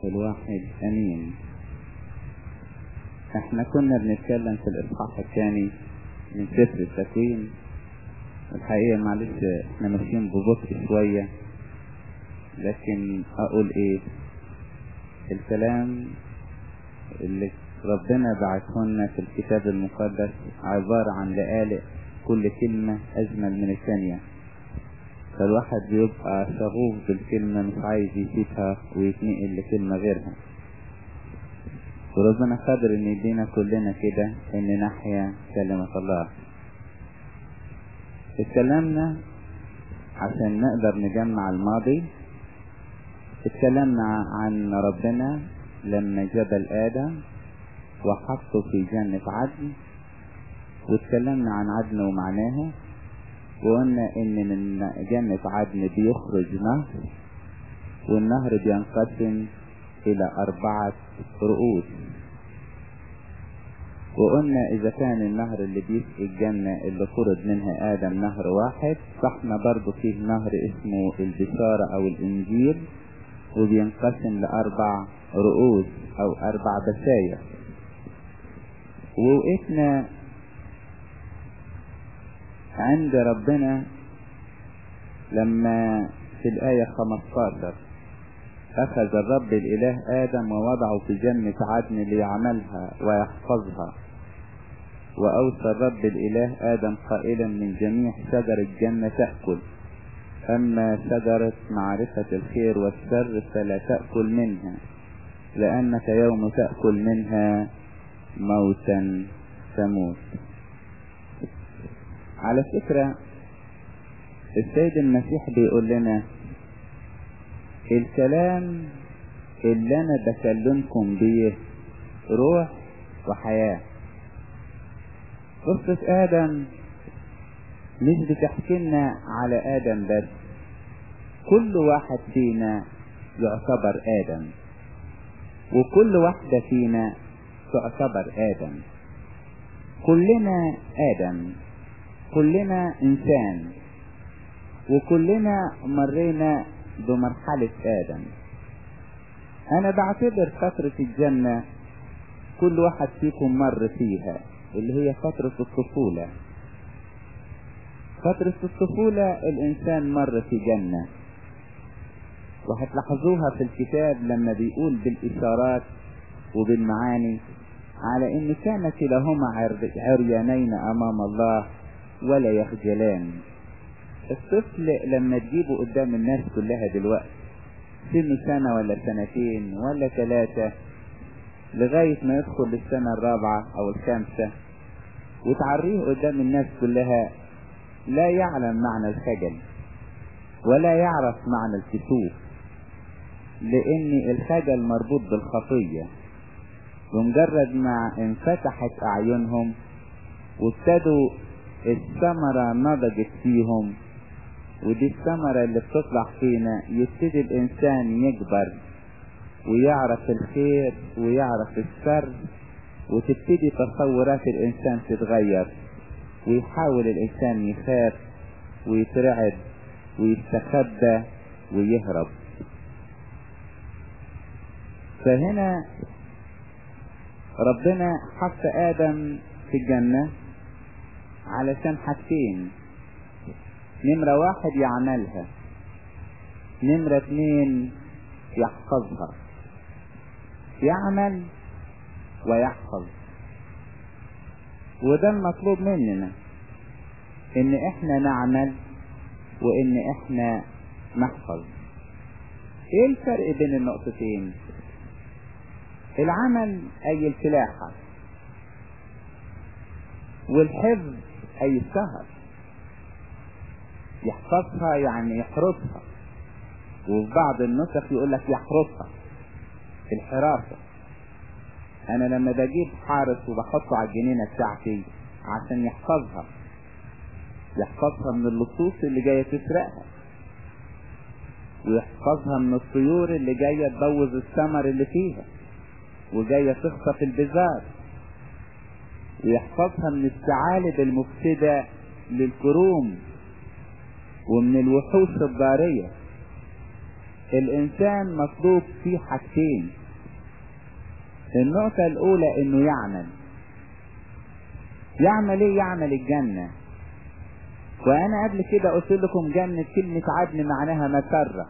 الواحد امين احنا كنا بنتكلم في الاصحاح الثاني من سفر التكوين الحقيقة معلش احنا ماشيين ببطء شوية لكن اقول ايه الكلام اللي ربنا بعثهن في الكتاب المقدس عبارة عن لقالق كل كلمة أجمل من الثانية فالواحد بيبقى شغوف بالكلمة مش عايز يسيبها ويتنقل لكلمة غيرها وربنا قادر ان يدينا كلنا كده ان نحيا كلمة الله اتكلمنا عشان نقدر نجمع الماضي اتكلمنا عن ربنا لما جبل آدم وحطه في جنة عدن واتكلمنا عن عدن ومعناها وقلنا ان من جنة عدن بيخرج نهر والنهر بينقسم الى اربعة رؤوس وقلنا اذا كان النهر اللي بيسقي الجنة اللي خرج منها ادم نهر واحد فاحنا برضو فيه نهر اسمه البشارة او الانجيل وبينقسم لاربع رؤوس او اربع بشاير ووقفنا عند ربنا لما في الآية 15 أخذ الرب الإله آدم ووضعه في جنة عدن ليعملها ويحفظها وأوصى الرب الإله آدم قائلا من جميع شجر الجنة تأكل أما شجرة معرفة الخير والشر فلا تأكل منها لأنك يوم تأكل منها موتا تموت على فكرة السيد المسيح بيقول لنا الكلام اللي انا بكلمكم بيه روح وحياة قصة ادم مش بتحكي لنا على ادم بس كل واحد فينا يعتبر ادم وكل واحدة فينا تعتبر ادم كلنا ادم كلنا انسان وكلنا مرينا بمرحلة ادم انا بعتبر فترة الجنة كل واحد فيكم مر فيها اللي هي فترة الطفولة فترة الطفولة الانسان مر في جنة وهتلاحظوها في الكتاب لما بيقول بالاشارات وبالمعاني على ان كان كلاهما عريانين امام الله ولا يخجلان الطفل لما تجيبه قدام الناس كلها دلوقتي سنه سنة ولا سنتين ولا ثلاثة لغاية ما يدخل للسنة الرابعة او الخامسة وتعريه قدام الناس كلها لا يعلم معنى الخجل ولا يعرف معنى الكسوف لان الخجل مربوط بالخطية ومجرد ما انفتحت اعينهم وابتدوا الثمرة نضجت فيهم ودي الثمرة اللي بتطلع فينا يبتدي الإنسان يكبر ويعرف الخير ويعرف الشر وتبتدي تصورات الإنسان تتغير ويحاول الإنسان يخاف ويترعب ويستخبى ويهرب فهنا ربنا حط آدم في الجنة علشان حاجتين نمرة واحد يعملها نمرة اتنين يحفظها يعمل ويحفظ وده المطلوب مننا ان احنا نعمل وان احنا نحفظ ايه الفرق بين النقطتين العمل اي الفلاحة والحفظ اي السهر يحفظها يعني يحرسها وفي بعض النسخ يقول لك يحرسها الحراسة انا لما بجيب حارس وبحطه على الجنينة بتاعتي عشان يحفظها يحفظها من اللصوص اللي جاية تسرقها ويحفظها من الطيور اللي جاية تبوظ الثمر اللي فيها وجاية تخطف البذار ويحفظها من الثعالب المفسدة للكروم ومن الوحوش الضارية الانسان مطلوب فيه حاجتين النقطة الاولى انه يعمل يعمل ايه يعمل الجنة وانا قبل كده قلت لكم جنة كلمة عدن معناها مسرة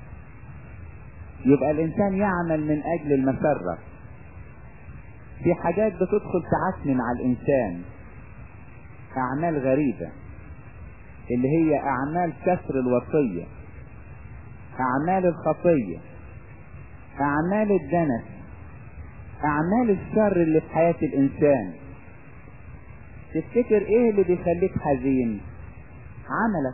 يبقى الانسان يعمل من اجل المسرة في حاجات بتدخل تعكنن على الانسان اعمال غريبة اللي هي اعمال كسر الوصية اعمال الخطية اعمال الدنس اعمال الشر اللي في حياة الانسان تفتكر ايه اللي بيخليك حزين عملك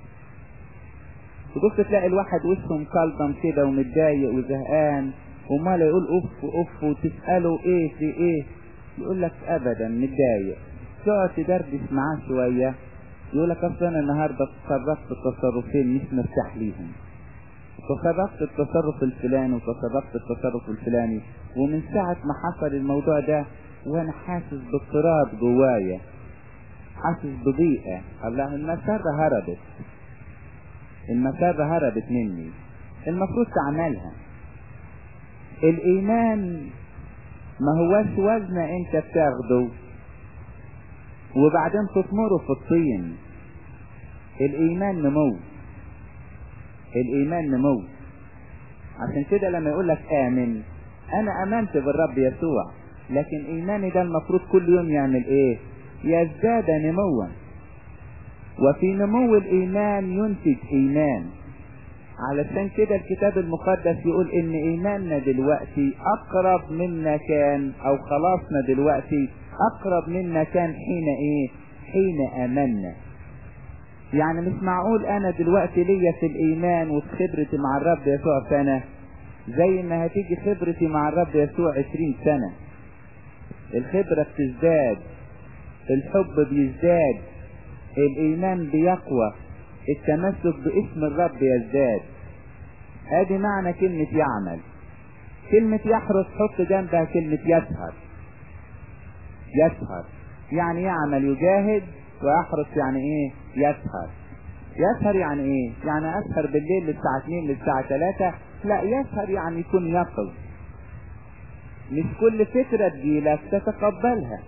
تبص تلاقي الواحد وشه مكلضم كده ومتضايق وزهقان ومال يقول اف اف وتسأله ايه في ايه يقول لك ابدا متضايق تقعد تدردش معاه شوية يقول لك اصلا انا النهارده تصرفت تصرفين مش مرتاح ليهم تصرفت التصرف الفلاني وتصرفت التصرف الفلاني ومن ساعة ما حصل الموضوع ده وانا حاسس باضطراب جوايا حاسس بضيقة الله المسارة هربت المسارة هربت مني المفروض تعملها الايمان ما هوش وزن انت بتاخده وبعدين تطمره في الطين الايمان نمو الايمان نمو عشان كده لما يقول لك امن انا امنت بالرب يسوع لكن ايماني ده المفروض كل يوم يعمل ايه يزداد نموا وفي نمو الايمان ينتج ايمان علشان كده الكتاب المقدس يقول ان ايماننا دلوقتي اقرب منا كان او خلاصنا دلوقتي اقرب منا كان حين ايه حين امنا يعني مش معقول انا دلوقتي ليا في الايمان وفي خبرتي مع الرب يسوع سنة زي ما هتيجي خبرتي مع الرب يسوع عشرين سنة الخبرة بتزداد الحب بيزداد الايمان بيقوى التمسك باسم الرب يزداد ادي معنى كلمة يعمل كلمة يحرس حط جنبها كلمة يسهر يسهر يعني يعمل يجاهد ويحرس يعني ايه يسهر يسهر يعني ايه يعني اسهر بالليل للساعة 2 للساعة 3 لا يسهر يعني يكون يقظ مش كل فكرة تجيلك تتقبلها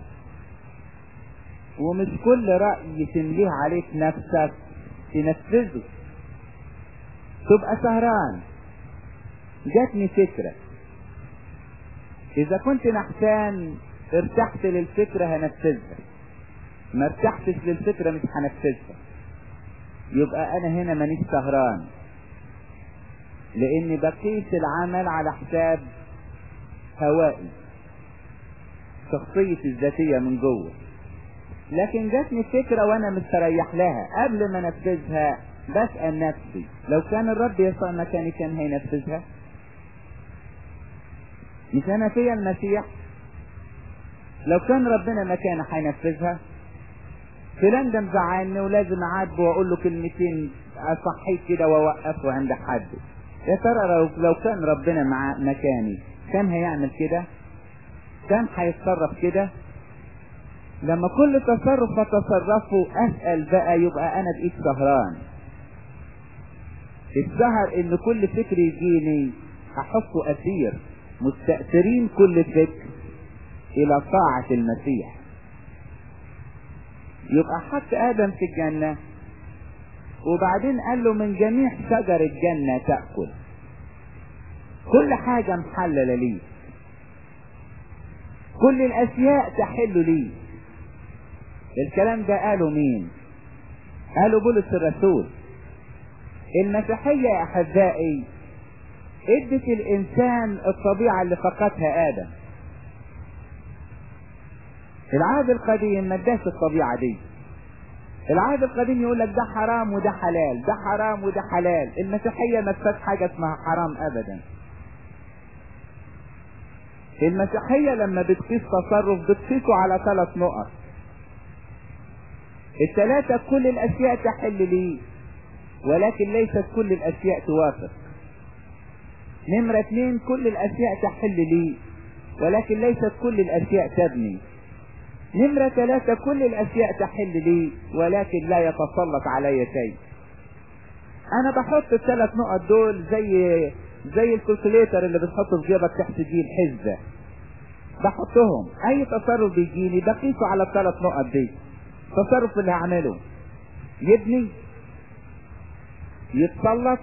ومش كل رأي تمليه عليك نفسك تنفذه تبقى سهران جاتني فكرة اذا كنت نحسان ارتحت للفكرة هنفذها ما ارتحتش للفكرة مش هنفذها يبقى انا هنا مانيش سهران لاني بقيس العمل على حساب هوائي شخصيتي الذاتية من جوه لكن جاتني فكرة وانا مستريح لها قبل ما انفذها بسأل نفسي لو كان الرب يسوع مكاني كان هينفذها مش انا فيا المسيح لو كان ربنا مكاني هينفذها فلان ده مزعلني ولازم اعاتبه واقول له كلمتين اصحيه كده واوقفه عند حد يا ترى لو, لو كان ربنا مع مكاني كان هيعمل كده كان هيتصرف كده لما كل تصرف اتصرفه اسأل بقى يبقى انا بقيت سهران السهر ان كل فكر يجيني احطه اسير مستأثرين كل فكر الى طاعة المسيح يبقى حط ادم في الجنة وبعدين قال له من جميع شجر الجنة تأكل كل حاجة محللة ليه كل الاشياء تحل ليه الكلام ده قاله مين قاله بولس الرسول المسيحية يا احبائي ادت الانسان الطبيعة اللي فقدها ادم العهد القديم ما اداش الطبيعة دي العهد القديم يقول لك ده حرام وده حلال ده حرام وده حلال المسيحية ما تفات حاجة اسمها حرام ابدا المسيحية لما بتقيس تصرف بتقيسه على ثلاث نقط الثلاثة كل الاشياء تحل لي ولكن ليست كل الاشياء توافق نمرة اثنين كل الاشياء تحل لي ولكن ليست كل الاشياء تبني نمرة ثلاثة كل الاشياء تحل لي ولكن لا يتسلط علي شيء انا بحط الثلاث نقط دول زي زي الكالكوليتر اللي بتحطه في جيبك تحت دي الحزة بحطهم اي تصرف بيجيني بقيسه على الثلاث نقط دي التصرف اللي هعمله يبني يتسلط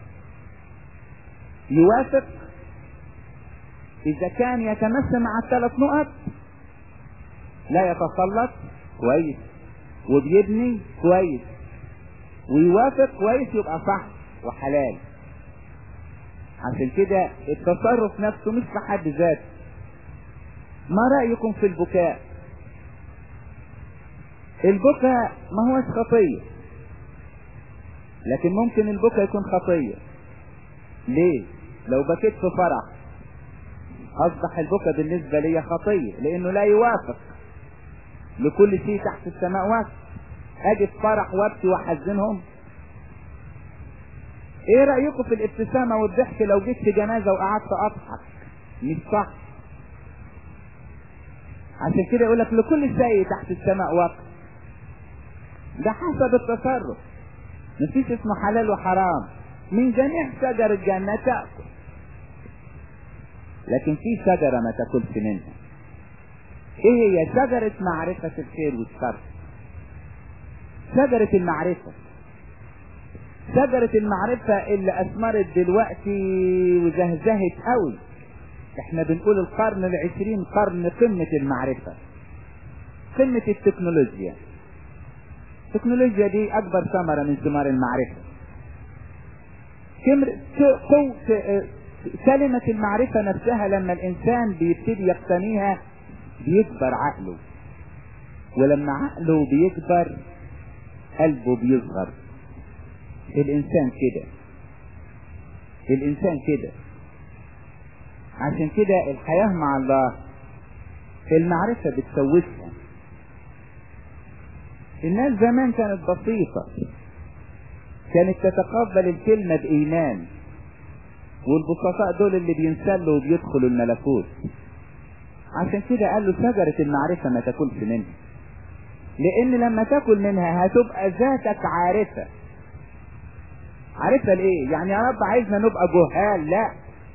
يوافق اذا كان يتمشى مع الثلاث نقط لا يتسلط كويس وبيبني كويس ويوافق كويس يبقى صح وحلال عشان كده التصرف نفسه مش في حد ذاته ما رأيكم في البكاء البكاء ما هوش خطية لكن ممكن البكاء يكون خطية ليه لو بكيت في فرح اصبح البكاء بالنسبة لي خطية لانه لا يوافق لكل شيء تحت السماء وقت اجي في فرح وابكي واحزنهم ايه رأيكم في الابتسامة والضحك لو جيت في جنازة وقعدت اضحك مش صح عشان كده يقول لك لكل شيء تحت السماء وقت ده حسب التصرف مفيش اسمه حلال وحرام من جميع شجر الجنة تأكل لكن في شجرة ما تاكلش منها ايه هي شجرة معرفة الخير والشر شجرة المعرفة شجرة المعرفة اللي اثمرت دلوقتي وزهزهت قوي احنا بنقول القرن العشرين قرن قمة المعرفة قمة التكنولوجيا التكنولوجيا دي اكبر ثمرة من ثمار المعرفة كلمة المعرفة نفسها لما الانسان بيبتدي يقتنيها بيكبر عقله ولما عقله بيكبر قلبه بيصغر الانسان كده الانسان كده عشان كده الحياة مع الله المعرفة بتسوسها الناس زمان كانت بسيطة كانت تتقبل الكلمة بإيمان والبسطاء دول اللي بينسلوا وبيدخلوا الملكوت عشان كده قال له شجرة المعرفة ما تاكلش منها لان لما تاكل منها هتبقى ذاتك عارفة عارفة لايه يعني يا رب عايزنا نبقى جهال لا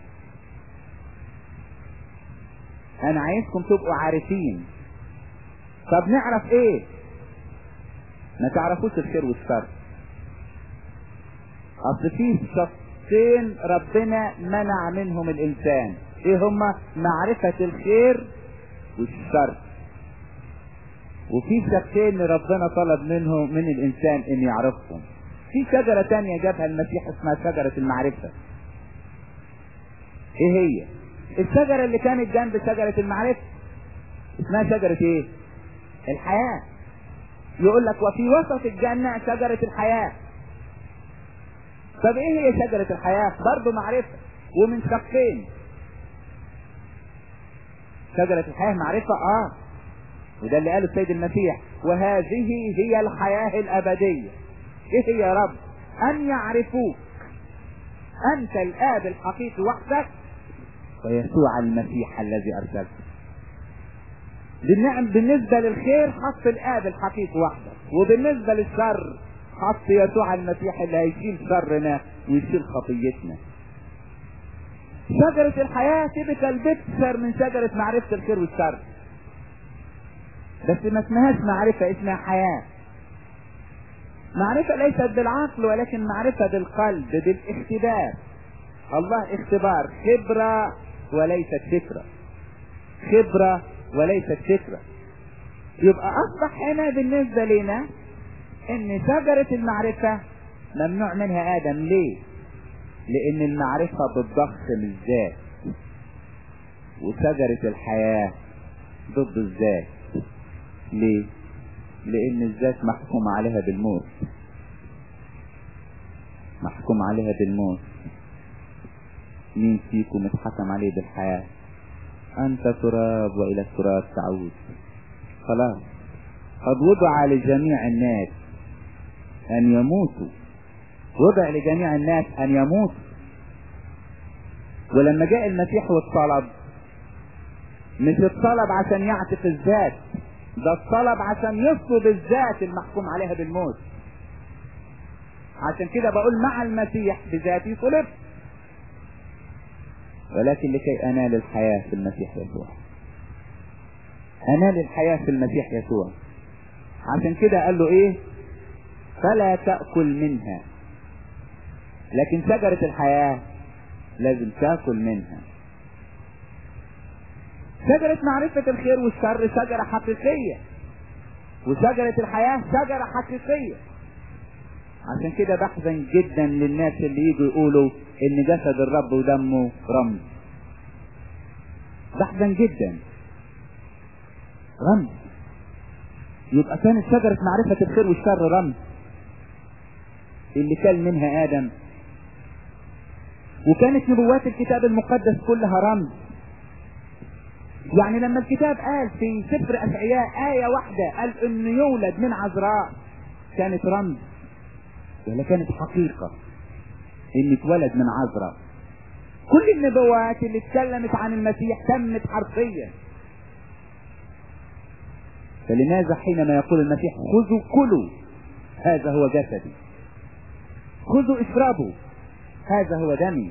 انا عايزكم تبقوا عارفين طب نعرف ايه ما تعرفوش الخير والشر اصل في شخصين ربنا منع منهم الانسان ايه هما معرفة الخير والشر وفي شخصين ربنا طلب منهم من الانسان ان يعرفهم في شجرة تانية جابها المسيح اسمها شجرة المعرفة ايه هي الشجرة اللي كانت جنب شجرة المعرفة اسمها شجرة ايه الحياة يقول لك وفي وسط الجنة شجرة الحياة طب ايه هي شجرة الحياة برضه معرفة ومن شقين شجرة الحياة معرفة اه وده اللي قاله السيد المسيح وهذه هي الحياة الأبدية ايه هي يا رب ان يعرفوك انت الاب الحقيقي وحدك ويسوع المسيح الذي ارسلته بالنعم بالنسبة للخير حط الاب الحقيقي وحدك وبالنسبة للشر حط يسوع المسيح اللي هيشيل شرنا ويشيل خطيتنا شجرة الحياة تبقى بتكثر من شجرة معرفة الخير والشر بس ما اسمهاش معرفة اسمها حياة معرفة ليست بالعقل ولكن معرفة بالقلب بالاختبار الله اختبار خبرة وليست فكرة خبرة وليست فكرة يبقى اصبح هنا بالنسبة لنا ان شجرة المعرفة ممنوع منها ادم ليه لان المعرفة بتضخم الذات وشجرة الحياة ضد الذات ليه لان الذات محكوم عليها بالموت محكوم عليها بالموت مين فيكم اتحكم عليه بالحياة انت تراب والى التراب تعود خلاص قد وضع لجميع الناس ان يموتوا وضع لجميع الناس ان يموتوا ولما جاء المسيح والطلب مش الطلب عشان يعتق الذات ده الطلب عشان يصلب الذات المحكوم عليها بالموت عشان كده بقول مع المسيح بذاتي صلبت ولكن لكي انال الحياة في المسيح يسوع انال الحياة في المسيح يسوع عشان كده قال له ايه فلا تأكل منها لكن شجرة الحياة لازم تأكل منها شجرة معرفة الخير والشر شجرة حقيقية وشجرة الحياة شجرة حقيقية عشان كده بحزن جدا للناس اللي يجوا يقولوا ان جسد الرب ودمه رمز بحزن جدا رمز يبقى كانت شجرة معرفة الخير والشر رمز اللي كان منها آدم وكانت نبوات الكتاب المقدس كلها رمز يعني لما الكتاب قال في سفر أشعياء آية واحدة قال إنه يولد من عذراء كانت رمز ولا كانت حقيقة إن اتولد من عذراء كل النبوات اللي اتكلمت عن المسيح تمت حرفيا فلماذا حينما يقول المسيح خذوا كلوا هذا هو جسدي خذوا اشربوا هذا هو دمي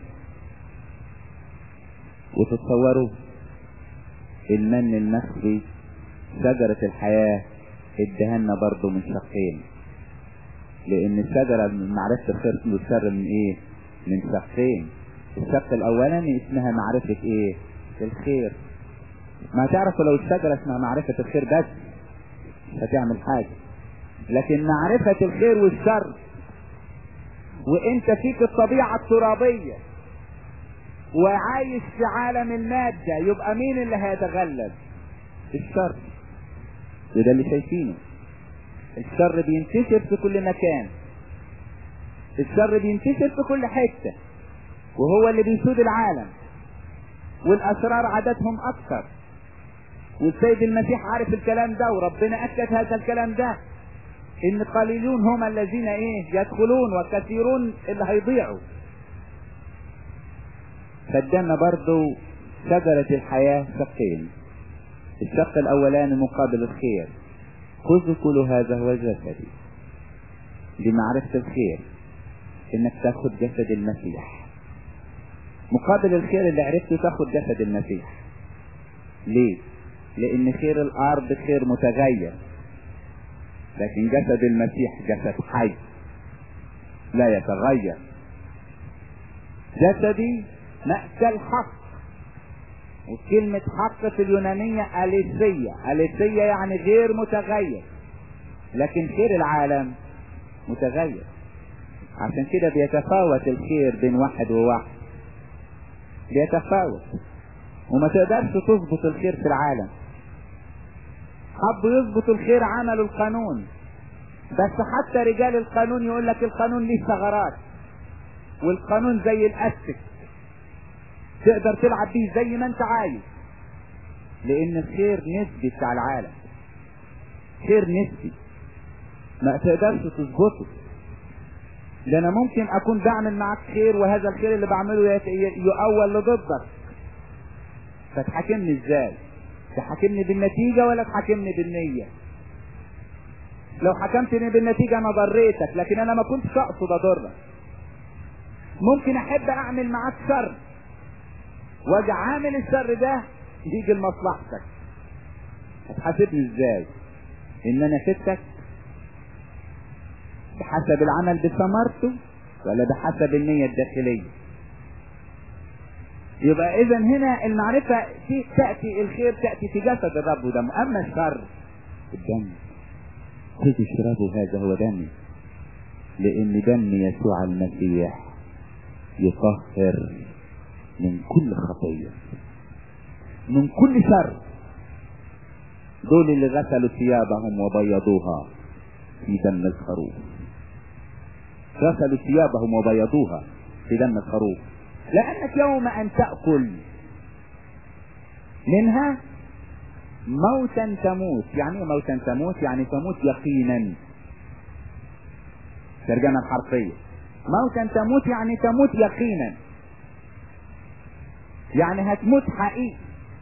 وتتصوروا المن المخفي شجرة الحياة ادهنا برضه من شقين لان الشجرة من معرفة الخير والشر من ايه من شقين الشق الاولاني اسمها معرفة ايه الخير ما تعرفوا لو الشجرة اسمها معرفة الخير بس مش هتعمل حاجة لكن معرفة الخير والشر وانت فيك الطبيعة الترابية وعايش في عالم المادة يبقى مين اللي هيتغلب الشر وده اللي شايفينه الشر بينتشر في كل مكان الشر بينتشر في كل حتة وهو اللي بيسود العالم والأسرار عددهم أكثر والسيد المسيح عارف الكلام ده وربنا أكد هذا الكلام ده إن قليلون هم الذين إيه يدخلون وكثيرون اللي هيضيعوا فادانا برضو شجرة الحياة شقين الشق الأولاني مقابل الخير خذوا كل هذا هو جسدي بمعرفة الخير انك تاخد جسد المسيح مقابل الخير اللي عرفته تاخد جسد المسيح ليه لان خير الارض خير متغير لكن جسد المسيح جسد حي لا يتغير جسدي مأكل حق وكلمة حق في اليونانية أليسية أليسية يعني غير متغير لكن خير العالم متغير عشان كده بيتفاوت الخير بين واحد وواحد بيتفاوت وما تقدرش تظبط الخير في العالم حبوا يظبطوا الخير عملوا القانون بس حتى رجال القانون يقول لك القانون ليه ثغرات والقانون زي الاستك تقدر تلعب بيه زي ما انت عايز لان الخير نسبي بتاع العالم خير نسبي ما تقدرش تظبطه ده انا ممكن اكون بعمل معاك خير وهذا الخير اللي بعمله يؤول لضدك فتحاكمني ازاي تحاكمني بالنتيجة ولا تحاكمني بالنية لو حكمتني بالنتيجة انا ضريتك لكن انا ما كنتش اقصد اضرك ممكن احب اعمل معاك شر واجي عامل الشر ده يجي لمصلحتك هتحاسبني ازاي ان انا فدتك بحسب العمل بثمرته ولا بحسب النية الداخلية يبقى اذا هنا المعرفة تأتي الخير تأتي في جسد الرب ودمه اما الشر الدم خذوا اشربوا هذا هو دمي لان دم يسوع المسيح يطهر من كل خطية من كل شر دول اللي غسلوا ثيابهم وبيضوها في دم الخروف غسلوا ثيابهم وبيضوها في دم الخروف لأنك يوم أن تأكل منها موتا تموت يعني ايه موتا تموت يعني تموت يقينا ترجمة الحرفية موتا تموت يعني تموت يقينا يعني هتموت حقيقي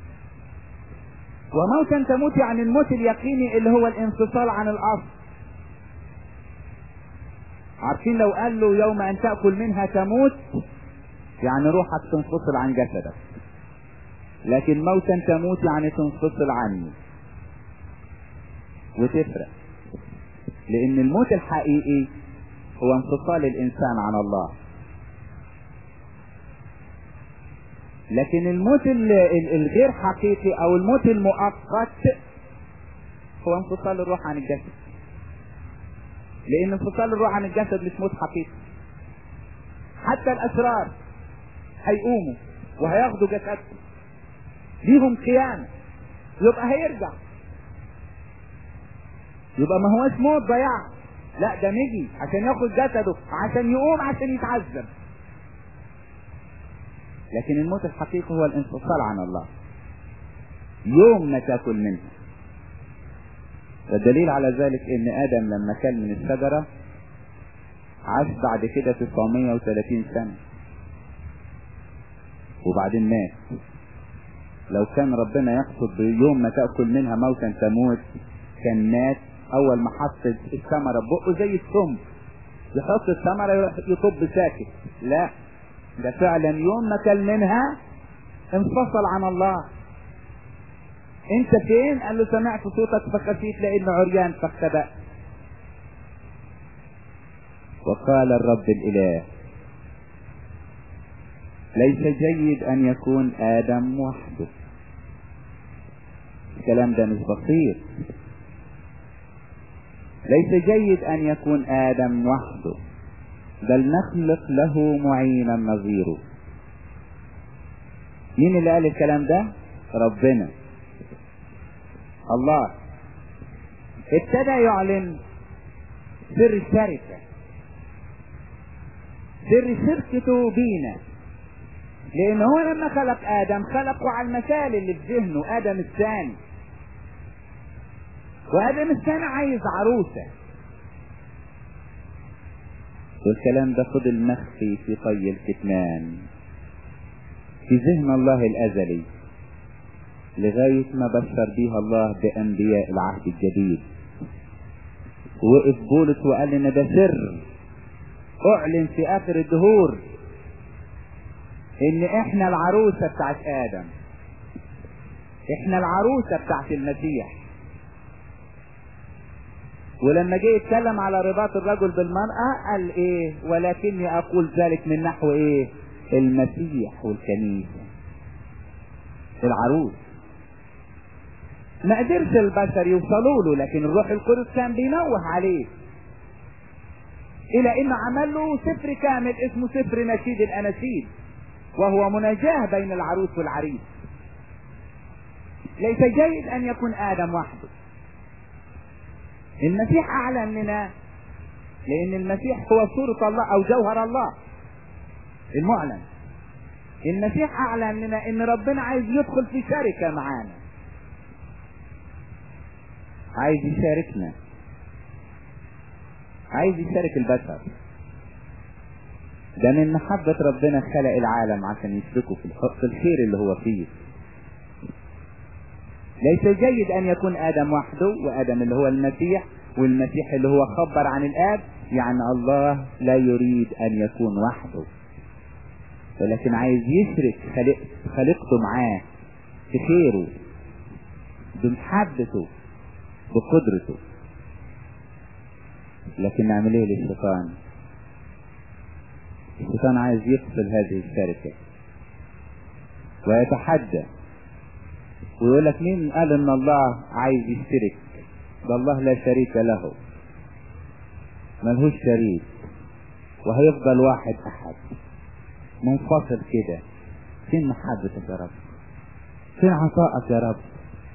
وموتا تموت يعني الموت اليقيني اللي هو الانفصال عن الاصل عارفين لو قال له يوم ان تأكل منها تموت يعني روحك تنفصل عن جسدك لكن موتا تموت يعني تنفصل عني وتفرق لان الموت الحقيقي هو انفصال الانسان عن الله لكن الموت الغير حقيقي او الموت المؤقت هو انفصال الروح عن الجسد لان انفصال الروح عن الجسد مش موت حقيقي حتى الاشرار هيقوموا وهياخدوا جسدهم ليهم قيامة يبقى هيرجع يبقى ما هوش موت ضياع لا ده نجي عشان ياخد جسده عشان يقوم عشان يتعذب لكن الموت الحقيقي هو الانفصال عن الله يوم ما تاكل منها والدليل على ذلك ان ادم لما كان من الشجرة عاش بعد كده 930 سنة وبعدين مات لو كان ربنا يقصد بيوم ما تأكل منها موتا تموت كان مات اول ما حط الثمرة بقه زي السم يحط الثمرة يطب ساكت لا ده فعلا يوم ما كل منها انفصل عن الله انت فين قال له سمعت صوتك فخفيت لان عريان فاختبأت وقال الرب الاله ليس جيد ان يكون ادم وحده الكلام ده مش بسيط ليس جيد ان يكون ادم وحده بل نخلق له معينا نظيره مين اللي قال الكلام ده ربنا الله ابتدى يعلن سر الشركة سر شركته بينا لان هو لما خلق ادم خلقه على المثال اللي في ذهنه ادم الثاني وادم الثاني عايز عروسه والكلام ده فضل مخفي في طي الكتمان في ذهن الله الازلي لغاية ما بشر بيها الله بانبياء العهد الجديد وقف بولس وقال لنا ده سر اعلن في اخر الدهور ان احنا العروسة بتاعت ادم احنا العروسة بتاعت المسيح ولما جه يتكلم على رباط الرجل بالمرأة قال ايه ولكني اقول ذلك من نحو ايه المسيح والكنيسة العروس ما قدرش البشر يوصلوا له لكن الروح القدس كان بينوه عليه الى انه عمل له سفر كامل اسمه سفر نشيد الاناشيد وهو مناجاة بين العروس والعريس ليس جيد ان يكون ادم وحده المسيح اعلن لنا لان المسيح هو صورة الله او جوهر الله المعلن المسيح اعلن لنا ان ربنا عايز يدخل في شركة معانا عايز يشاركنا عايز يشارك البشر ده من محبة ربنا خلق العالم عشان يشركوا في الخير اللي هو فيه ليس جيد ان يكون ادم وحده وادم اللي هو المسيح والمسيح اللي هو خبر عن الاب يعني الله لا يريد ان يكون وحده ولكن عايز يشرك خلق خلقته معاه في خيره بمحبته بقدرته لكن نعمل ايه للشيطان الشيطان عايز يفصل هذه الشركة ويتحدى ويقول لك مين قال ان الله عايز يشترك ده الله لا شريك له ملهوش شريك وهيفضل واحد احد منفصل كده فين محبتك يا رب فين عطائك يا رب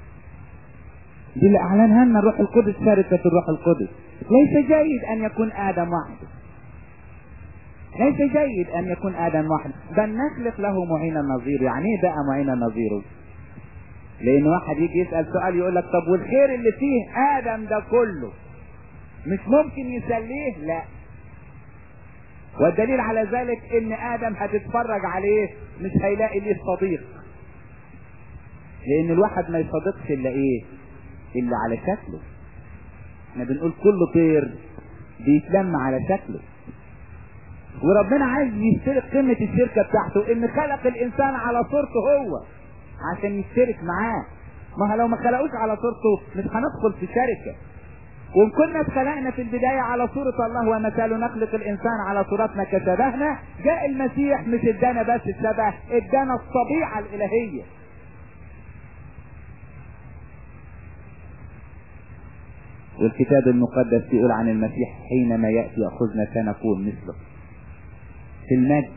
دي اللي اعلنها لنا الروح القدس شركة الروح القدس ليس جيد ان يكون ادم وحده ليس جيد ان يكون ادم وحده بل نخلق له معين النظير يعني ايه بقى معين نظيره لان واحد يجي يسأل سؤال يقول لك طب والخير اللي فيه ادم ده كله مش ممكن يسليه لا والدليل على ذلك ان ادم هتتفرج عليه مش هيلاقي ليه صديق لان الواحد ما يصدقش الا ايه الا على شكله احنا بنقول كل طير بيتلم على شكله وربنا عايز يشترك قمة الشركة بتاعته ان خلق الانسان على صورته هو عشان يشترك معاه ما هو لو ما خلقوش على صورته مش هندخل في شركة وان كنا اتخلقنا في البداية على صورة الله ومثاله نخلق الانسان على صورتنا كشبهنا جاء المسيح مش ادانا بس الشبه ادانا الطبيعة الالهية والكتاب المقدس يقول عن المسيح حينما يأتي يأخذنا فنكون مثله في المجد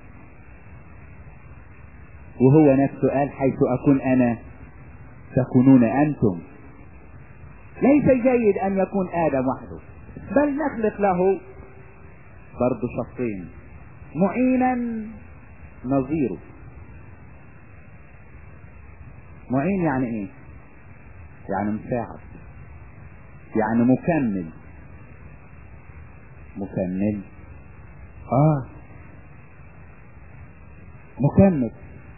وهو نفسه قال حيث أكون أنا تكونون أنتم ليس جيد أن يكون آدم وحده بل نخلق له برضه شخصين معينا نظيره معين يعني ايه يعني مساعد يعني مكمل مكمل اه مكمل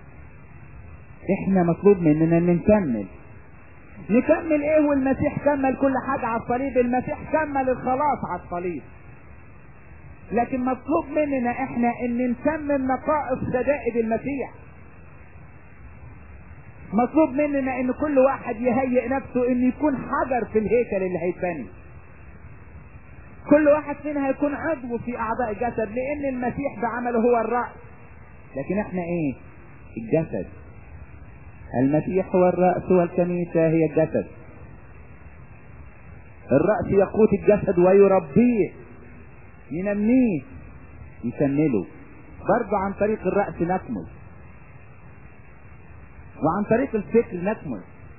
احنا مطلوب مننا ان نكمل نكمل ايه والمسيح كمل كل حاجة على الصليب المسيح كمل الخلاص على الصليب لكن مطلوب مننا احنا ان نكمل نقائص شدائد المسيح مطلوب مننا ان كل واحد يهيئ نفسه ان يكون حجر في الهيكل اللي هيتبني كل واحد فينا هيكون عضو في اعضاء الجسد لان المسيح بعمله هو الرأس لكن احنا ايه الجسد المسيح هو الرأس والكنيسة هي الجسد الرأس يقوت الجسد ويربيه ينميه يكمله برضه عن طريق الرأس نكمل وعن طريق الفكر نكمل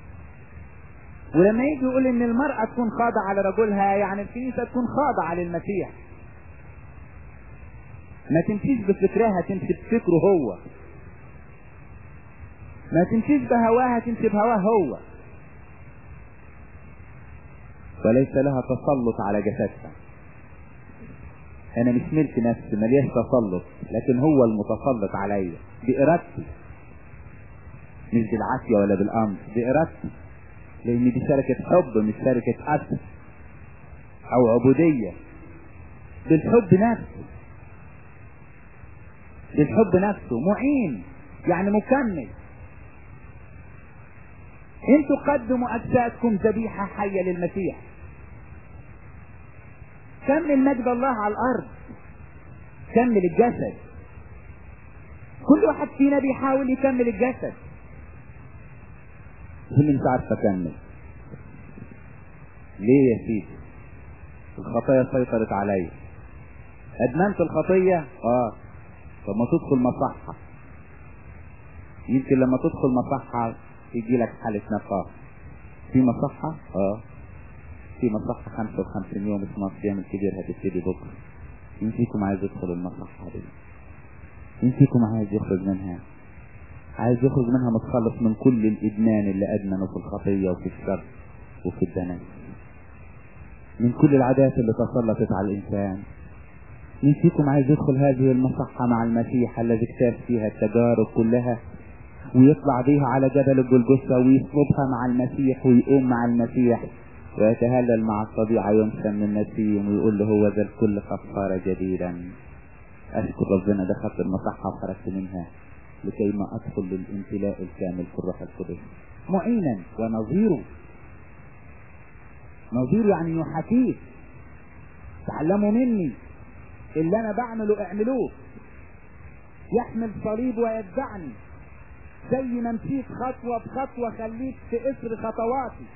ولما يجي يقول ان المرأة تكون خاضعة لرجلها يعني الكنيسة تكون خاضعة للمسيح ما تمشيش بفكرها تمشي بفكره هو ما تمشيش بهواها تمشي بهواه هو وليس لها تسلط على جسدها انا مش ملك نفسي ملياش تسلط لكن هو المتسلط عليا بارادتي مش بالعافية ولا بالامر بارادتي لان دي شركة حب مش شركة اسر او عبودية بالحب نفسه بالحب نفسه معين يعني مكمل انتوا قدموا اجسادكم ذبيحة حية للمسيح كمل مجد الله على الارض كمل الجسد كل واحد فينا بيحاول يكمل الجسد اللي انت عارف اكمل ليه يا سيدي الخطايا سيطرت عليا ادمنت الخطية اه طب ما تدخل مصحة يمكن لما تدخل مصحة يجي لك حالة نقاء في مصحة اه في مصحة 55 يوم اسمها الصيام الكبير هتبتدي بكرة مين فيكم عايز يدخل المصحة دي مين فيكم عايز يخرج منها عايز يخرج منها متخلص من كل الادمان اللي ادمنه في الخطية وفي الشر وفي الدنس من كل العادات اللي تسلطت على الانسان مين فيكم عايز يدخل هذه المصحة مع المسيح الذي اكتاف فيها التجارب كلها ويطلع بيها على جبل الجلجثة ويصلبها مع المسيح ويقوم مع المسيح ويتهلل مع الطبيعة يوم شم النسيم ويقول له هو ذا الكل قد صار جديدا أشكر ربنا دخلت المصحة وخرجت منها لكي ما أدخل للامتلاء الكامل في الروح القدس معينا ونظيره نظير يعني يحاكيه تعلموا مني اللي انا بعمله اعملوه يحمل صليب ويتبعني زي ما مشيت خطوة بخطوة خليك في اثر خطواتي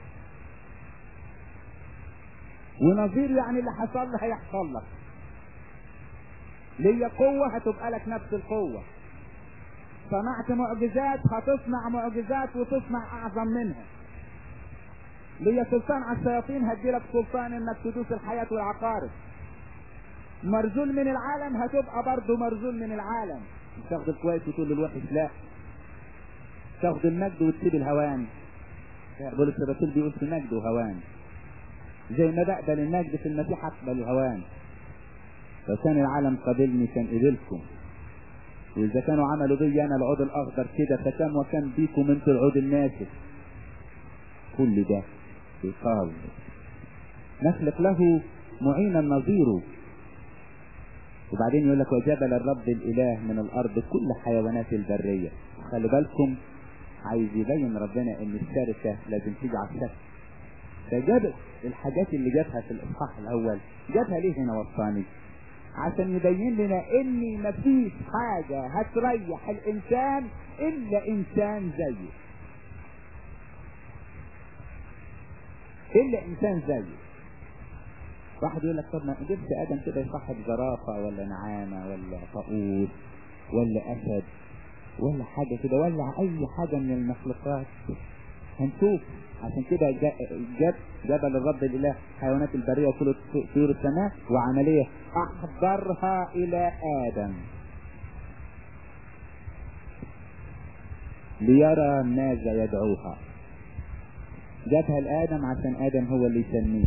ونظير يعني اللي حصل لي هيحصل لك ليا قوة هتبقى لك نفس القوة صنعت معجزات هتصنع معجزات وتصنع اعظم منها ليا سلطان على الشياطين هديلك سلطان انك تدوس الحياة والعقارب مرزول من العالم هتبقى برضه مرزول من العالم مش تاخد الكويس وتقول الوحش لا تاخد المجد وتسيب الهوان بولس الرسول بيقول في مجد وهوان زي ما بقبل المجد في المسيح اقبل الهوان لو كان العالم قابلني كان قبلكم واذا كانوا عملوا بي انا العود الاخضر كده فكم وكان بيكم انتوا العود الناشف كل ده يقال نخلق له معينا نظيره وبعدين يقول لك وجبل الرب الاله من الارض كل حيوانات البريه خلي بالكم عايز يبين ربنا ان الشركه لازم تيجي على الشكل فجاب الحاجات اللي جابها في الاصحاح الاول جابها ليه هنا وصاني عشان يبين لنا ان مفيش حاجة هتريح الانسان الا انسان زيه الا انسان زيه واحد يقول لك طب ما جبت ادم كده يصاحب زرافة ولا نعامة ولا طاووس ولا اسد ولا حاجة كده ولا اي حاجة من المخلوقات هنشوف عشان كده جاب جبل الرب الاله حيوانات البريه وكل طيور السماء وعمليه احضرها الى ادم ليرى ماذا يدعوها جابها لادم عشان ادم هو اللي يسميه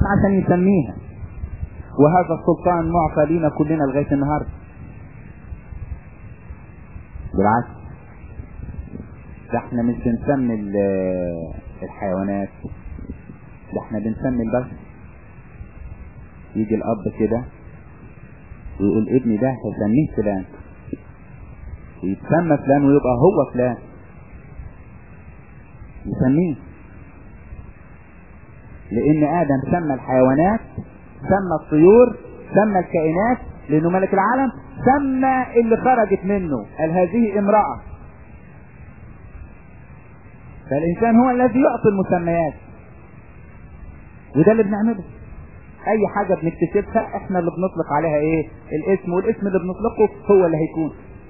عشان يسميها وهذا السلطان معطى لينا كلنا لغاية النهاردة بالعكس ده احنا مش بنسمي الحيوانات ده احنا بنسمي البشر يجي الاب كده ويقول ابني ده هسميه فلان ويتسمى فلان ويبقى هو فلان يسميه لان ادم سمى الحيوانات سمى الطيور سمى الكائنات لانه ملك العالم سمى اللي خرجت منه قال هذه امرأة فالانسان هو الذي يعطي المسميات وده اللي بنعمله اي حاجة بنكتشفها احنا اللي بنطلق عليها ايه الاسم والاسم اللي بنطلقه هو اللي هيكون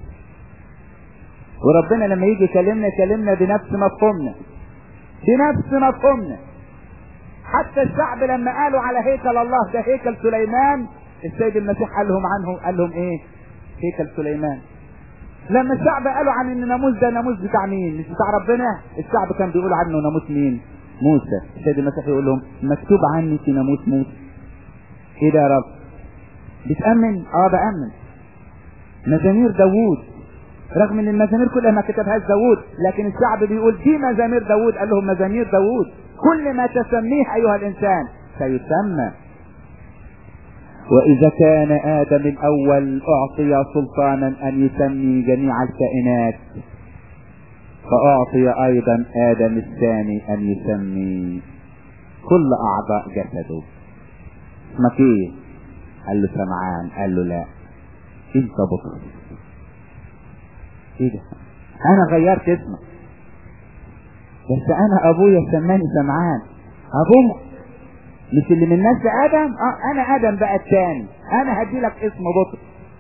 وربنا لما يجي يكلمنا يكلمنا بنفس مفهومنا بنفس مفهومنا حتى الشعب لما قالوا على هيكل الله ده هيكل سليمان السيد المسيح قال لهم عنه قال لهم ايه هيكل سليمان لما الشعب قالوا عن ان الناموس ده ناموس بتاع مين مش بتاع ربنا الشعب كان بيقول عنه ناموس مين موسى السيد المسيح يقول لهم مكتوب عني في ناموس موسى ايه ده يا رب بتأمن اه بأمن مزامير داوود رغم ان المزامير كلها ما كتبهاش داوود لكن الشعب بيقول دي مزامير داوود قال لهم مزامير داوود كل ما تسميه ايها الانسان سيسمى واذا كان ادم الاول اعطي سلطانا ان يسمي جميع الكائنات فاعطي ايضا ادم الثاني ان يسمي كل اعضاء جسده اسمك ايه قال له سمعان قال له لا انت بطرس ايه ده انا غيرت اسمك بس انا ابويا سماني سمعان ابوك مش اللي من نسل ادم اه انا ادم بقى التاني انا هدي لك اسم بطرس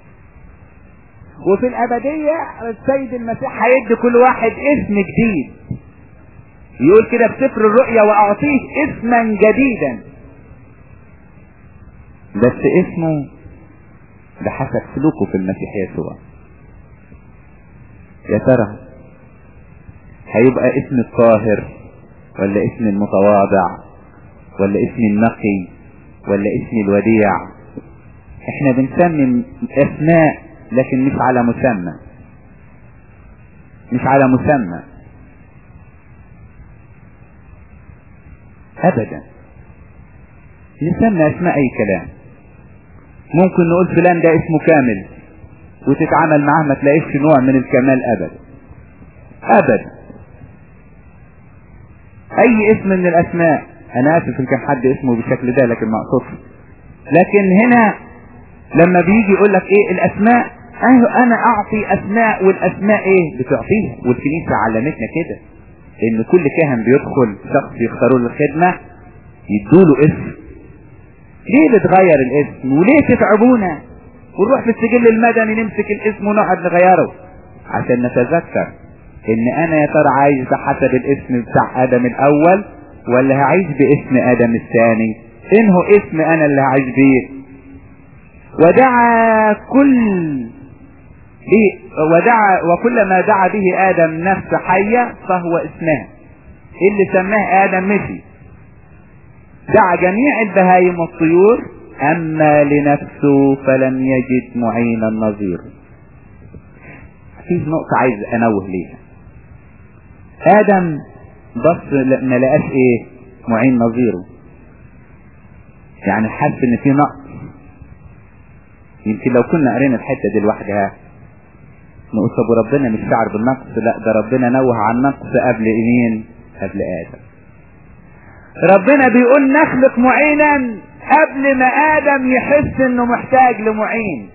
وفي الابدية السيد المسيح هيدي كل واحد اسم جديد يقول كده في سفر الرؤيا واعطيه اسما جديدا بس اسمه بحسب سلوكه في المسيح يسوع يا ترى هيبقى اسم الطاهر ولا اسم المتواضع ولا اسم النقي ولا اسم الوديع احنا بنسمي اسماء لكن مش على مسمى مش على مسمى ابدا نسمي اسماء اي كلام ممكن نقول فلان ده اسمه كامل وتتعامل معاه ما تلاقيش نوع من الكمال ابدا ابدا اي اسم من الاسماء انا اسف ان كان حد اسمه بالشكل ده لكن ما اقصدش لكن هنا لما بيجي يقول لك ايه الاسماء ايوه انا اعطي اسماء والاسماء ايه بتعطيها والكنيسه علمتنا كده ان كل كاهن بيدخل شخص يختاروا له الخدمه يدوله اسم ليه بتغير الاسم وليه تتعبونا ونروح في السجل المدني نمسك الاسم ونقعد نغيره عشان نتذكر ان انا يا ترى عايش بحسب الاسم بتاع ادم الاول ولا هعيش باسم ادم الثاني انه اسم انا اللي هعيش بيه ودعا كل ودعا وكل ما دعا به ادم نفس حية فهو اسمها اللي سماه ادم مشي دعا جميع البهايم والطيور اما لنفسه فلم يجد معينا نظير في نقطة عايز انوه ليها ادم بص ما لقاش ايه معين نظيره يعني حس ان في نقص يمكن لو كنا قرينا الحته دي لوحدها نقول طب ربنا مش شعر بالنقص لا ده ربنا نوه عن النقص قبل مين قبل ادم ربنا بيقول نخلق معينا قبل ما ادم يحس انه محتاج لمعين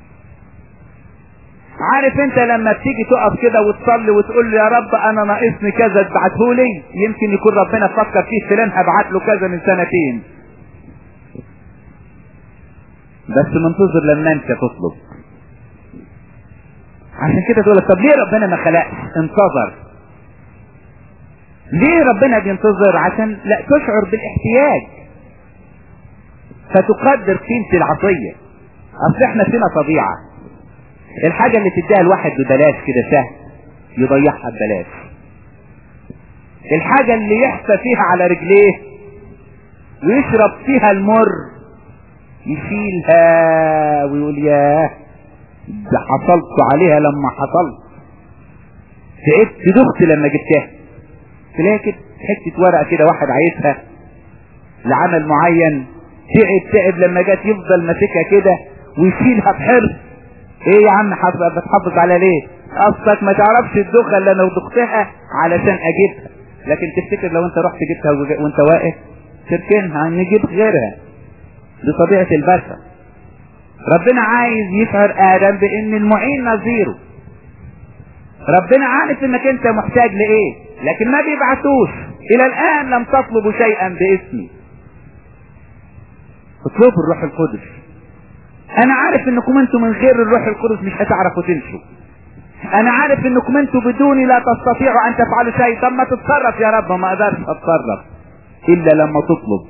عارف انت لما بتيجي تقف كده وتصلي وتقول له يا رب انا ناقصني كذا ابعته لي يمكن يكون ربنا فكر فيه فلان هبعت له كذا من سنتين بس منتظر لما انت تطلب عشان كده تقول طب ليه ربنا ما خلقش انتظر ليه ربنا بينتظر عشان لا تشعر بالاحتياج فتقدر قيمة العطية اصل احنا فينا طبيعة الحاجة اللي تديها الواحد ببلاش كده سهل يضيعها ببلاش الحاجة اللي يحفى فيها على رجليه ويشرب فيها المر يشيلها ويقول ياه ده حصلت عليها لما حصلت تعبت دخت لما جبتها تلاقي كده حته ورقه كده واحد عايزها لعمل معين تعب تعب لما جت يفضل ماسكها كده ويشيلها بحرص ايه يا عم بتحافظ على ليه اصلك ما تعرفش الدخه اللي انا دختها علشان اجيبها لكن تفتكر لو انت رحت جبتها وانت واقف تركنها نجيب غيرها دي طبيعة البشر ربنا عايز يشعر ادم بان المعين نظيره ربنا عارف انك انت محتاج لايه لكن ما بيبعتوش الى الان لم تطلبوا شيئا باسمي اطلبوا الروح القدس انا عارف انكم انتم من غير الروح القدس مش هتعرفوا تمشوا انا عارف انكم انتم بدوني لا تستطيعوا ان تفعلوا شيء طب ما تتصرف يا رب ما اقدرش اتصرف الا لما تطلب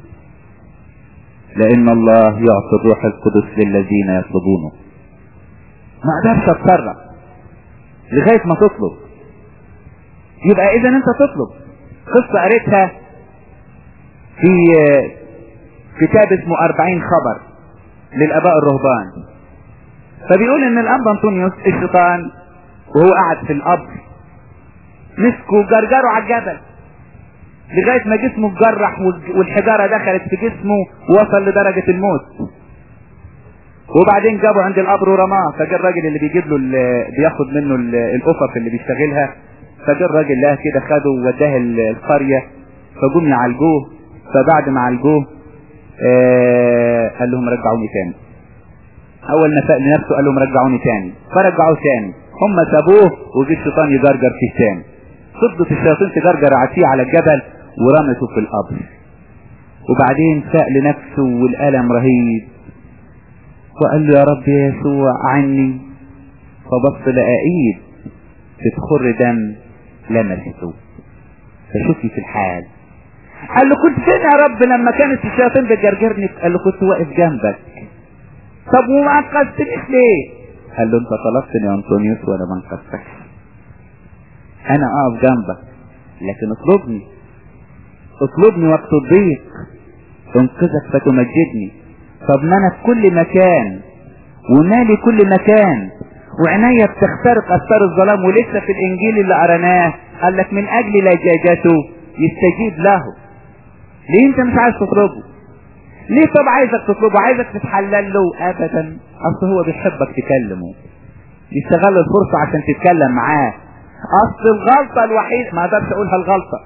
لان الله يعطي الروح القدس للذين يطلبونه ما اقدرش اتصرف لغايه ما تطلب يبقى اذا انت تطلب قصه قريتها في كتاب اسمه أربعين خبر للآباء الرهبان فبيقول ان الأنبا أنطونيوس الشيطان وهو قاعد في القبر مسكوا جرجروا على الجبل لغاية ما جسمه اتجرح والحجارة دخلت في جسمه ووصل لدرجة الموت وبعدين جابوا عند القبر ورماه فجاء الراجل اللي بيجيب له بياخد منه القفف اللي بيشتغلها فجاء الراجل لها كده خده ووداه القرية فجم يعالجوه فبعد ما عالجوه آه قال لهم رجعوني تاني اول ما فاق لنفسه قال لهم رجعوني تاني فرجعوه تاني هم سابوه وجه الشيطان يجرجر فيه تاني فضلت الشياطين تجرجر عتيه على الجبل ورمته في القبر وبعدين فاق لنفسه والألم رهيب وقال له يا رب يا يسوع عني فبص لقى ايد بتخر دم لمسته فشوفي في الحال قال له كنت فين يا رب لما كانت الشياطين بتجرجرني قال له كنت واقف جنبك طب وما انقذتنيش ليه قال له انت طلبتني يا انطونيوس وانا ما انقذتكش انا اقف جنبك لكن اطلبني اطلبني وقت الضيق انقذك فتمجدني طب ما انا في كل مكان ومالي كل مكان وعناية بتخترق اثار الظلام ولسه في الانجيل اللي قرناه قال لك من اجل لجاجته يستجيب له ليه انت مش عايز تطلبه ليه طب عايزك تطلبه عايزك تتحلل له ابدا اصل هو بيحبك تكلمه يستغل الفرصة عشان تتكلم معاه اصل الغلطة الوحيدة ما اقدرش اقولها الغلطة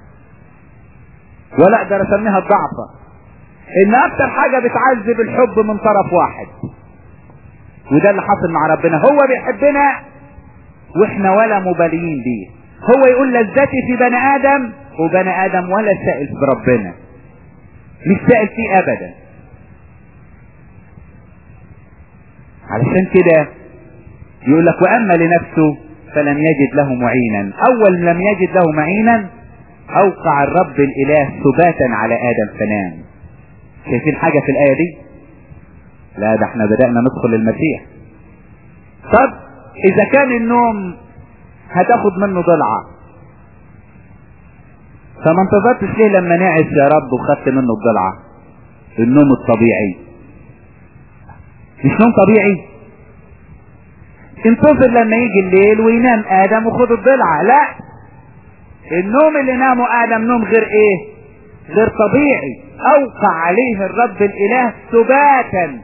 ولا اقدر اسميها الضعفة ان اكتر حاجة بتعذب الحب من طرف واحد وده اللي حصل مع ربنا هو بيحبنا واحنا ولا مباليين بيه هو يقول لذتي في بني ادم وبني ادم ولا سائل في ربنا مش سائل فيه ابدا علشان كده يقول لك واما لنفسه فلم يجد له معينا اول لم يجد له معينا اوقع الرب الاله ثباتا على ادم فنام شايفين حاجة في الاية دي لا ده احنا بدأنا ندخل المسيح طب اذا كان النوم هتاخد منه ضلعة فما انتظرتش ليه لما نعس يا رب وخدت منه الضلعة النوم الطبيعي مش نوم طبيعي انتظر لما يجي الليل وينام ادم وخد الضلعة لا النوم اللي نامه ادم نوم غير ايه غير طبيعي اوقع عليه الرب الاله سباتا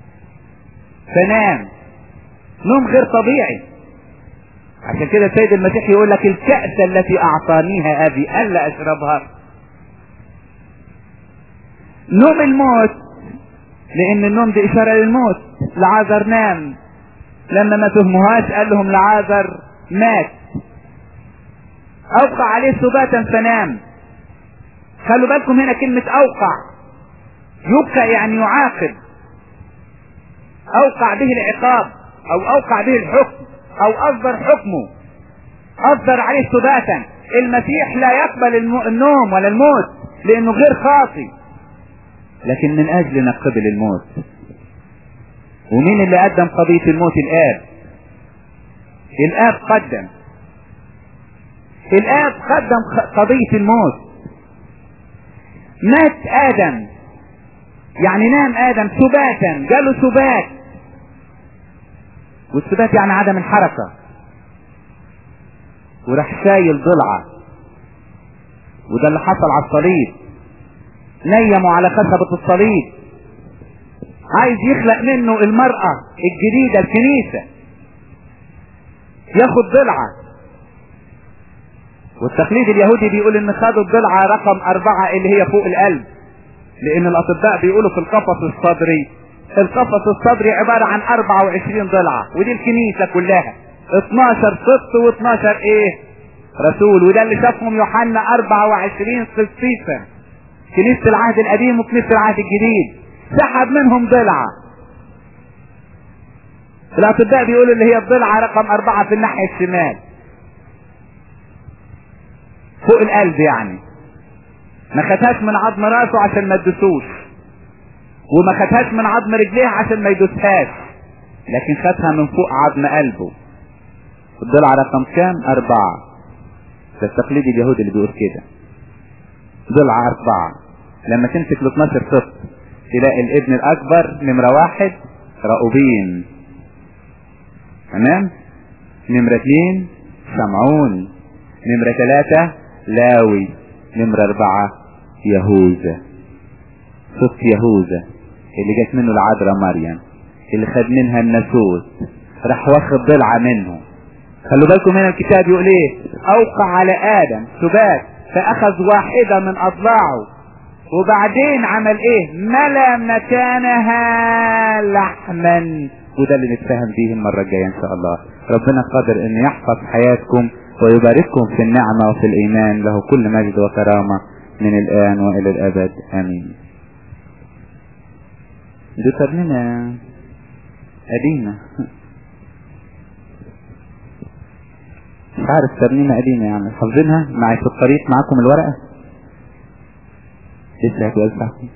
فنام نوم غير طبيعي عشان كده السيد المسيح يقول لك الكأس التي اعطانيها ابي الا اشربها نوم الموت لان النوم دي اشارة للموت لعازر نام لما ما فهموهاش قال لهم لعازر مات اوقع عليه سباتا فنام خلوا بالكم هنا كلمة اوقع يبقى يعني يعاقب اوقع به العقاب او اوقع به الحكم او اصدر حكمه اصدر عليه سباتا المسيح لا يقبل النوم ولا الموت لانه غير خاطي لكن من اجلنا قبل الموت ومين اللي قدم قضية الموت الاب الاب قدم الاب قدم قضية الموت مات ادم يعني نام ادم سباتا جاله سبات والسبات يعني عدم الحركة وراح شايل ضلعة وده اللي حصل على الصليب نيموا على خشبة الصليب عايز يخلق منه المرأة الجديدة الكنيسة ياخد ضلعة والتقليد اليهودي بيقول ان خدوا الضلعة رقم اربعة اللي هي فوق القلب لان الاطباء بيقولوا في القفص الصدري القفص الصدري عبارة عن 24 ضلعة ودي الكنيسة كلها 12 سبط و12 ايه رسول وده اللي شافهم يوحنا 24 قسيسا كنيسة العهد القديم وكنيسة العهد الجديد سحب منهم ضلعة الاطباء بيقولوا اللي هي الضلعة رقم اربعة في الناحية الشمال فوق القلب يعني ما خدهاش من عظم راسه عشان ما تدوسوش وما خدهاش من عظم رجليه عشان ما يدوسهاش لكن خدها من فوق عظم قلبه الضلع رقم كام اربعة ده التقليد اليهودي اللي بيقول كده ضلع اربعة لما تمسك ال 12 سبط تلاقي الابن الاكبر نمرة واحد رأوبين تمام نمرة اثنين شمعون نمرة ثلاثة لاوي نمرة اربعة يهوذا صف يهوذا اللي جت منه العذراء مريم اللي خد منها الناسوت راح واخد ضلعة منه خلوا بالكم هنا الكتاب يقول ايه اوقع على ادم سبات فاخذ واحدة من اضلاعه وبعدين عمل ايه ملا مكانها لحما وده اللي نتفاهم فيه المرة الجاية ان شاء الله ربنا قادر ان يحفظ حياتكم ويبارككم في النعمة وفي الايمان له كل مجد وكرامة من الان والى الابد امين دي ترنيمة قديمة مش عارف ترنيمة قديمة يعني حافظينها معي في الطريق معاكم الورقة لسه هتوزعكم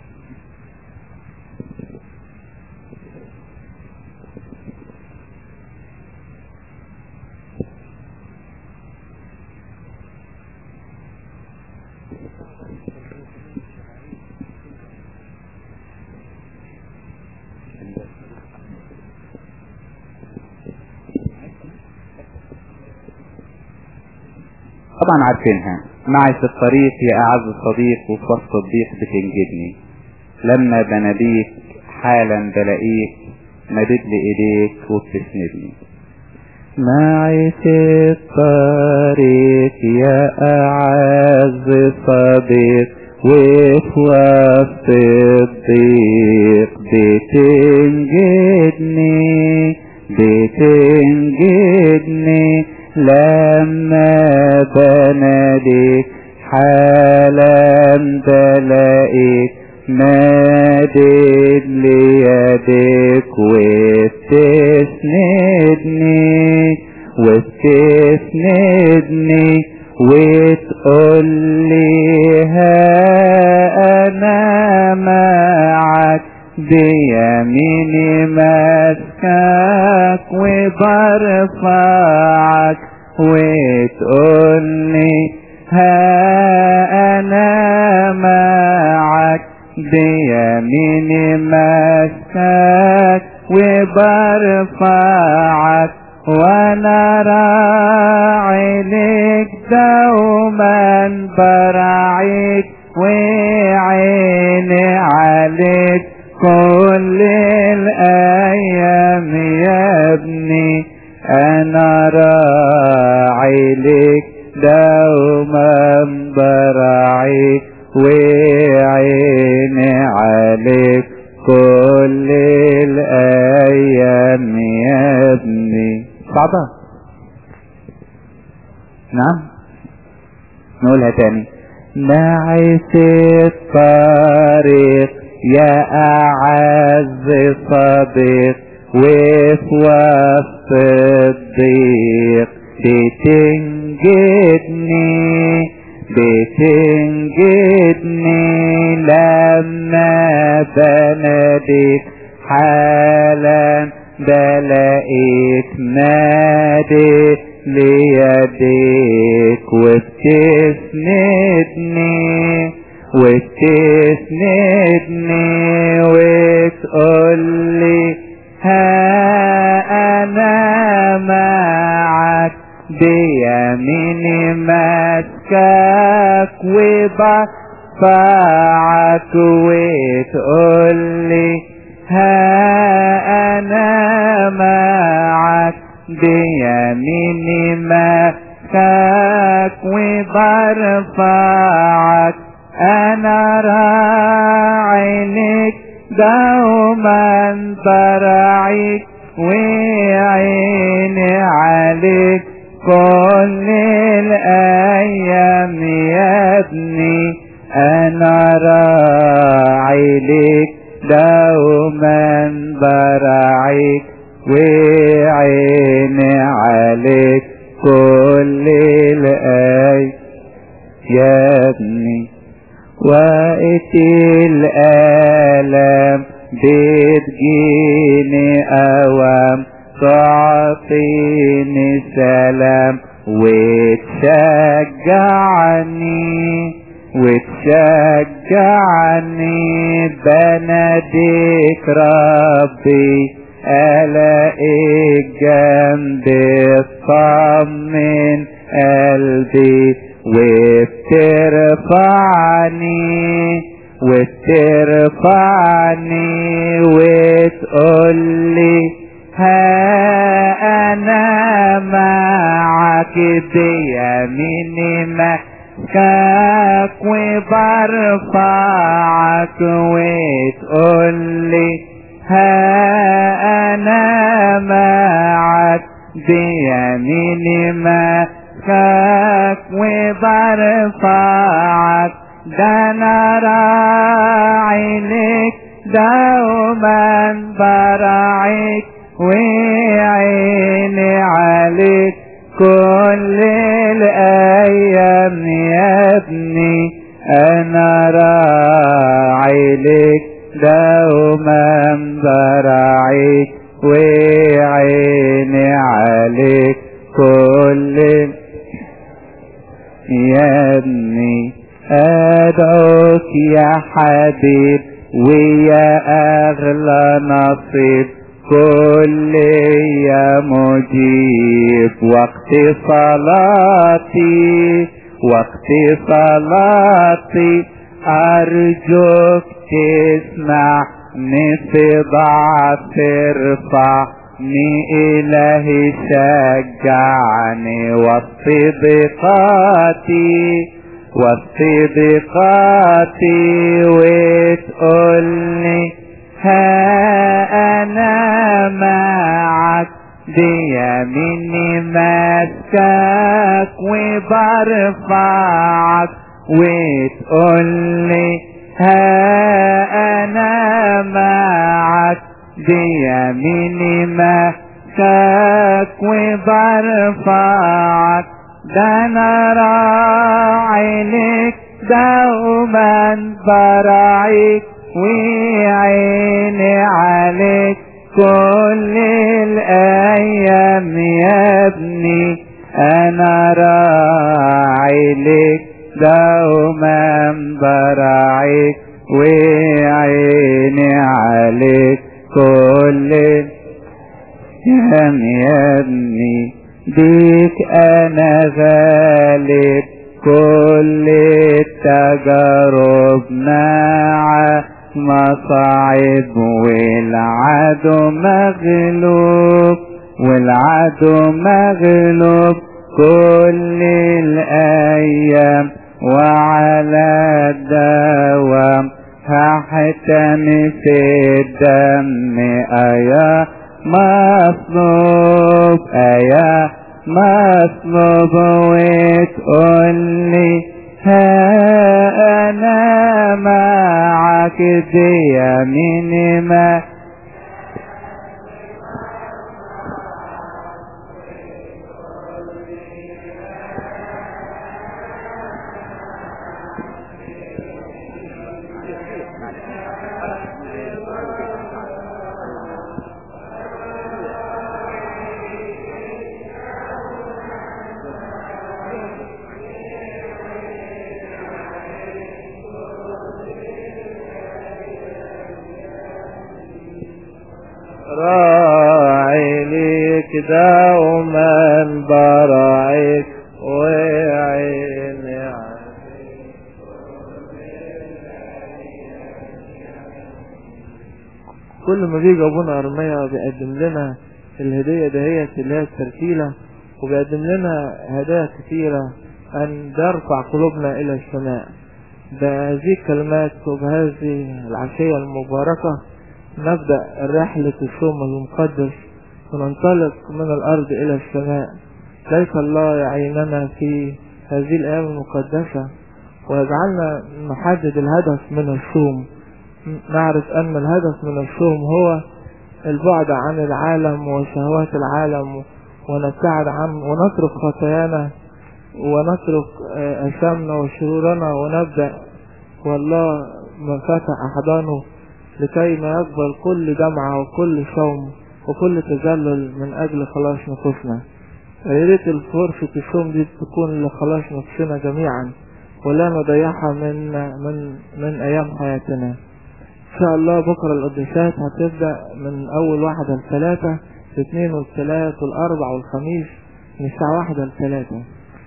طبعا عارفينها معي في الطريق يا اعز صديق وفي وسط الضيق بتنجدني لما بناديك حالا بلاقيك مدد لي ايديك وبتسندني معي في الطريق يا اعز صديق وفي وسط الضيق بتنجدني بتنجدني لما بناديك حالا بلاقيك مادد ليدك وبتسندني وبتسندني وتقول لي ها انا معك بيميني ماسكك وبرفعك وتقولي ها انا معك بيميني ماسكك وبرفعك وانا راعي لك دوما براعيك وعيني عليك كل الايام يا ابني انا راعي لك دوما براعيك وعيني عليك كل الايام يا ابني صعبة نعم نقولها تاني معي في الطريق يا اعز صديق وفي وسط الضيق بتنجدني بتنجدني لما بناديك حالا بلاقيك نادي ليديك وبتسندني وبت وتسندني وتقولي ها انا معك بيميني ماسكك وبرفعك وتقولي ها انا معك بيميني ماسكك وبرفعك انا راعي لك دوما برعيك وعيني عليك كل الايام يا ابني انا راعي لك دوما برعيك وعيني عليك كل الايام يا ابني وقت الآلام بتجيني أوام تعطيني سلام وتشجعني وتشجعني بناديك ربي ألاقيك جنبي اطمن قلبي وبترفعني وبترفعني وتقولي ها انا معك بيميني مكاك وبرفعك وتقولي ها انا معك بيميني مكاك برفعك وبرفعك ده انا راعي لك دوما براعيك وعيني عليك كل الايام يا ابني انا راعي لك دوما براعيك وعيني عليك كل يا ابني ادعوك يا حبيب ويا اغلى نصيب كل يا مجيب وقت صلاتي وقت صلاتي ارجوك تسمعني في ضعف ارفعني الهي شجعني وسط ضيقاتي وسط ضيقاتي وتقولي ها انا معك بيميني ماسكك وبرفعك وتقولي ها انا معك بيميني ماسكك وبرفعك ده انا راعي لك دوما براعيك وعيني عليك كل الايام يا ابني انا راعي لك دوما براعيك وعيني عليك كل يا ابني بيك انا غالب كل التجارب مع مصاعب والعدو مغلوب والعدو مغلوب كل الايام وعلى الدوام هحتمي في الدم ايا مصلوب ايا مصلوب وتقولي ها انا معك بيميني ما راعي ليك دوما براعيك وعيني عليك كل ما بيجي ابونا ارميا بيقدم لنا الهدية دهيت اللي هي الترتيلة وبيقدم لنا هدايا كثيرة ان ترفع قلوبنا الى السماء بهذه الكلمات وبهذه العشية المباركة نبدأ رحلة الصوم المقدس وننطلق من الأرض إلى السماء ليس الله يعيننا في هذه الأيام المقدسة ويجعلنا نحدد الهدف من الصوم نعرف أن الهدف من الصوم هو البعد عن العالم وشهوات العالم ونبتعد عن ونترك خطايانا ونترك أثامنا وشرورنا ونبدأ والله من فتح أحضانه لكي ما يقبل كل دمعة وكل صوم وكل تذلل من أجل خلاص نفوسنا يا ريت فرصة الصوم دي تكون لخلاص نفسنا جميعا ولا نضيعها من من من أيام حياتنا إن شاء الله بكرة القداسات هتبدأ من أول واحدة لثلاثة الاثنين والثلاث والأربع والخميس من الساعة واحدة لثلاثة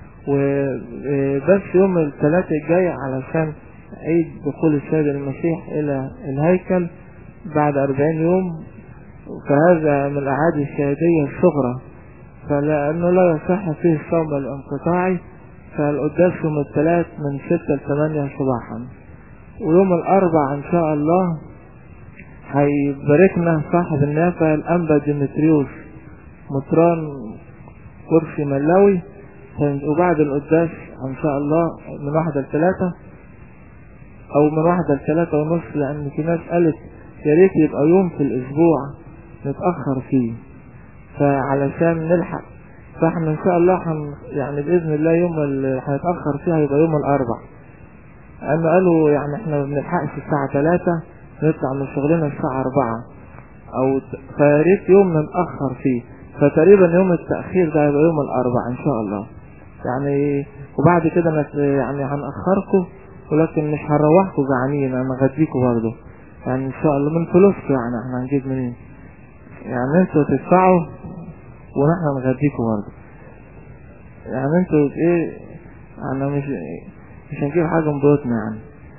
وبس يوم الثلاثة الجاي علشان عيد دخول السيد المسيح إلى الهيكل بعد أربعين يوم فهذا من الأعادي الشهادية الصغرى فلأنه لا يصح فيه الصوم الانقطاعي فالقداس يوم الثلاث من ستة لثمانية صباحا ويوم الأربع إن شاء الله هيباركنا صاحب النافع الأنبا ديمتريوس مطران كرسي ملاوي وبعد القداس إن شاء الله من واحدة لثلاثة أو من واحدة لثلاثة ونص لأن في ناس قالت يا ريت يبقى يوم في الأسبوع نتأخر فيه فعلشان نلحق فاحنا ان شاء الله حن يعني باذن الله يوم اللي هنتاخر فيه هيبقى يوم الاربع اما قالوا يعني احنا ما بنلحقش الساعه 3 نطلع من شغلنا الساعه 4 او فياريت يوم نتاخر فيه فتقريبا يوم التاخير ده هيبقى يوم الاربع ان شاء الله يعني وبعد كده نت يعني هنأخركم ولكن مش هنروحكم جعانين انا غديكم برضه يعني ان شاء الله من فلوسكم يعني احنا هنجيب منين يعني انتوا تدفعوا ونحن نغديكم برضه يعني انتوا ايه انا مش مش هنجيب حاجه من بيوتنا يعني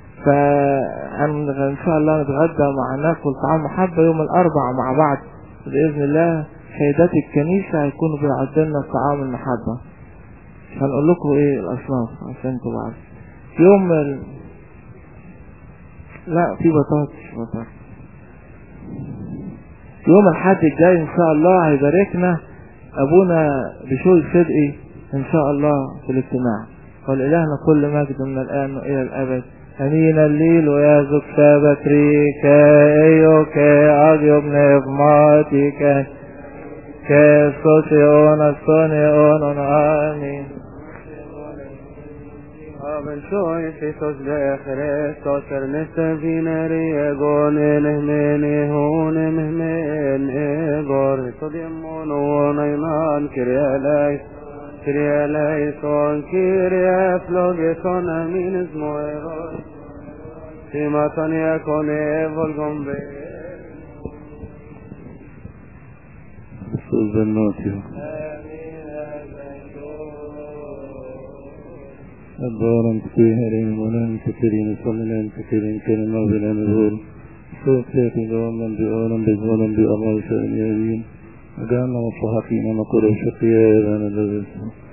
فان شاء الله نتغدى مع ناكل طعام محبه يوم الاربعاء مع بعض باذن الله سيدات الكنيسه هيكونوا بيعدوا لنا طعام المحبه هنقول لكم ايه الاصناف عشان انتوا بعض يوم ال... لا في بطاطس بطاطس يوم الحد الجاي ان شاء الله هيباركنا ابونا بشوي صدقي ان شاء الله في الاجتماع ولإلهنا كل مجد من الآن وإلى الأبد أمين الليل ويازك سابتريك أيوك أغيب نغماتك كسوسيون السونيون آمين Amen shoy Christos de Christos er neste vineri egon elehmeni hon mehen egor todimon on ayman kiryalai kiryalai son kirya flogeson amin ismo egor Simatan yakon evol gombe Suzanotio. الدورم كثيرين ولن كثيرين صلنا كثيرين كان الله بلا نزول صوت ياتي دوما بأولا بزولا بأمر شأن يبين وجعلنا مصلحتين نقول شقيا إذا نلبس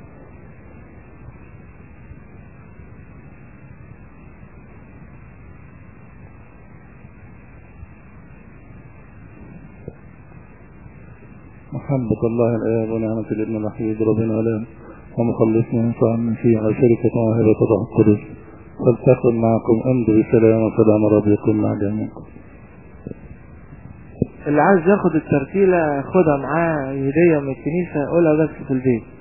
محبة الله الآب ونعمة الابن الوحيد ربنا الآن ومخلصنا ينفع من فيه على شركة واهبة روح القدس فلتكن معكم أمد بسلام وسلام رب يكون مع جميعكم اللي عايز ياخد الترتيلة خدها معاه هدية من الكنيسة قولها بس في البيت